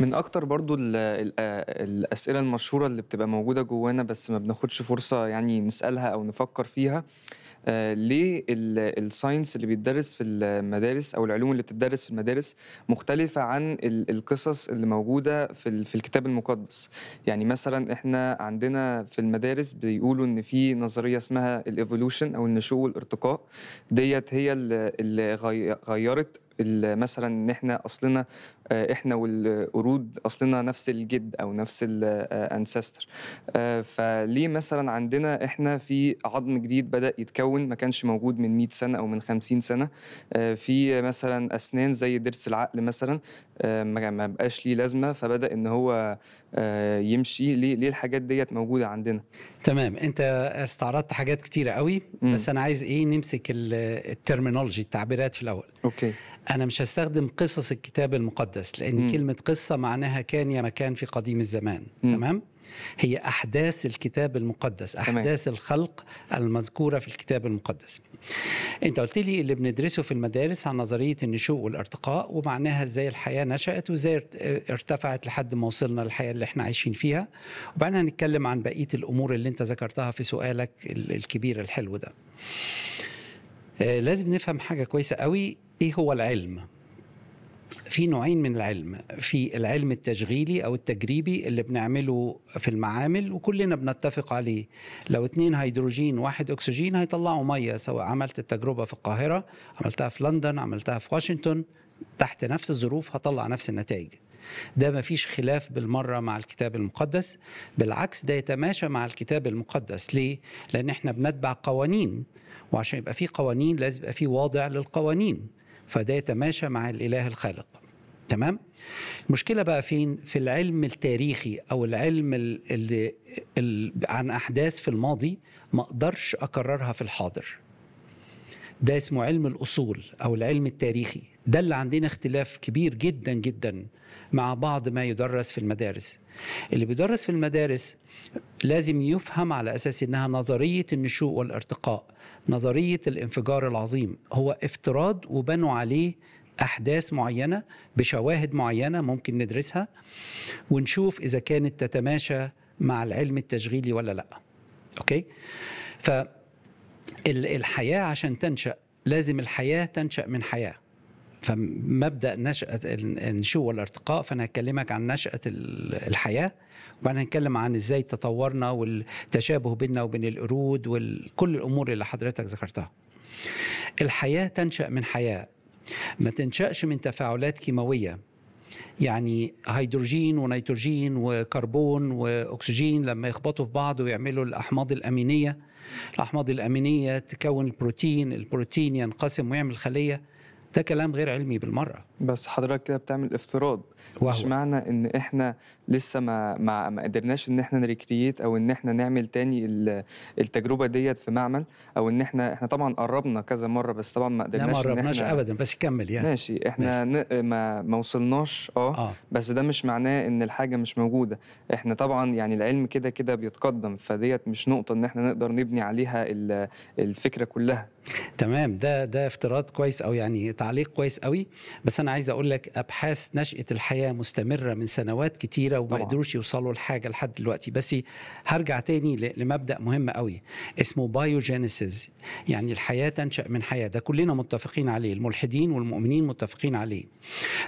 من اكتر برضو ال ال الاسئله المشهوره اللي بتبقى موجوده جوانا بس ما بناخدش فرصه يعني نسالها او نفكر فيها آه، ليه ال- الساينس اللي بيتدرس في المدارس او العلوم اللي بتدرس في المدارس مختلفه عن ال- القصص اللي موجوده في ال- في الكتاب المقدس يعني مثلا احنا عندنا في المدارس بيقولوا ان في نظريه اسمها الايفولوشن او النشوء والارتقاء ديت هي اللي اللي غي- غيرت ال- مثلا ان احنا اصلنا آه، احنا والقرود اصلنا نفس الجد او نفس الانسستر فليه مثلا عندنا احنا في عظم جديد بدا يتكون ما كانش موجود من 100 سنه او من 50 سنه آه، في مثلا اسنان زي ضرس العقل مثلا آه، ما ما بقاش ليه لازمه فبدا ان هو آه، يمشي ليه ليه الحاجات ديت موجوده عندنا تمام انت استعرضت حاجات كتيره قوي مم. بس انا عايز ايه نمسك ال- الترمينولوجي التعبيرات في الاول اوكي انا مش هستخدم قصص الكتاب المقدس لان مم. كلمه قصه معناها كان يا مكان في قديم الزمان مم. تمام هي احداث الكتاب المقدس تمام. احداث الخلق المذكوره في الكتاب المقدس انت قلت لي اللي بندرسه في المدارس عن نظريه النشوء والارتقاء ومعناها ازاي الحياه نشات وازاي ارت- ارتفعت لحد ما وصلنا للحياه اللي احنا عايشين فيها وبعدين هنتكلم عن بقيه الامور اللي انت ذكرتها في سؤالك ال- الكبير الحلو ده آه، لازم نفهم حاجه كويسه قوي ايه هو العلم في نوعين من العلم في العلم التشغيلي او التجريبي اللي بنعمله في المعامل وكلنا بنتفق عليه لو اتنين هيدروجين واحد اكسجين هيطلعوا ميه سواء عملت التجربه في القاهره عملتها في لندن عملتها في واشنطن تحت نفس الظروف هطلع نفس النتائج ده ما فيش خلاف بالمرة مع الكتاب المقدس بالعكس ده يتماشى مع الكتاب المقدس ليه؟ لأن احنا بنتبع قوانين وعشان يبقى في قوانين لازم يبقى في واضع للقوانين فده يتماشى مع الإله الخالق تمام؟ المشكلة بقى فين؟ في العلم التاريخي أو العلم اللي اللي عن أحداث في الماضي ما أقدرش أكررها في الحاضر ده اسمه علم الأصول أو العلم التاريخي ده اللي عندنا اختلاف كبير جدا جدا مع بعض ما يدرس في المدارس اللي بيدرس في المدارس لازم يفهم على أساس إنها نظرية النشوء والارتقاء نظرية الانفجار العظيم هو افتراض وبنوا عليه أحداث معينة بشواهد معينة ممكن ندرسها ونشوف إذا كانت تتماشى مع العلم التشغيلي ولا لا أوكي ف ال- الحياة عشان تنشأ لازم الحياة تنشأ من حياة فمبدأ نشأة ال- النشوء والارتقاء فأنا هكلمك عن نشأة ال- الحياة وبعدين هنتكلم عن ازاي تطورنا والتشابه بيننا وبين القرود وكل الأمور اللي حضرتك ذكرتها الحياة تنشأ من حياة ما تنشأش من تفاعلات كيماوية يعني هيدروجين ونيتروجين وكربون واكسجين لما يخبطوا في بعض ويعملوا الاحماض الامينيه الاحماض الامينيه تكون البروتين البروتين ينقسم ويعمل خليه ده كلام غير علمي بالمره بس حضرتك كده بتعمل افتراض وهو. مش معنى ان احنا لسه ما ما, ما قدرناش ان احنا نريكرييت او ان احنا نعمل تاني ال- التجربه ديت في معمل او ان احنا احنا طبعا قربنا كذا مره بس طبعا ما لا ما قدرناش ان قربناش احنا ابدا بس كمل يعني ماشي احنا ن... ما ما وصلناش اه اه بس ده مش معناه ان الحاجه مش موجوده احنا طبعا يعني العلم كده كده بيتقدم فديت مش نقطه ان احنا نقدر نبني عليها ال- الفكره كلها تمام ده ده افتراض كويس او يعني تعليق كويس قوي بس انا عايز اقول لك ابحاث نشاه الحياه مستمره من سنوات كتيره وما طبعاً. قدروش يوصلوا لحاجه لحد دلوقتي بس هرجع تاني ل- لمبدا مهم قوي اسمه بايوجينيسيس يعني الحياه تنشا من حياه ده كلنا متفقين عليه الملحدين والمؤمنين متفقين عليه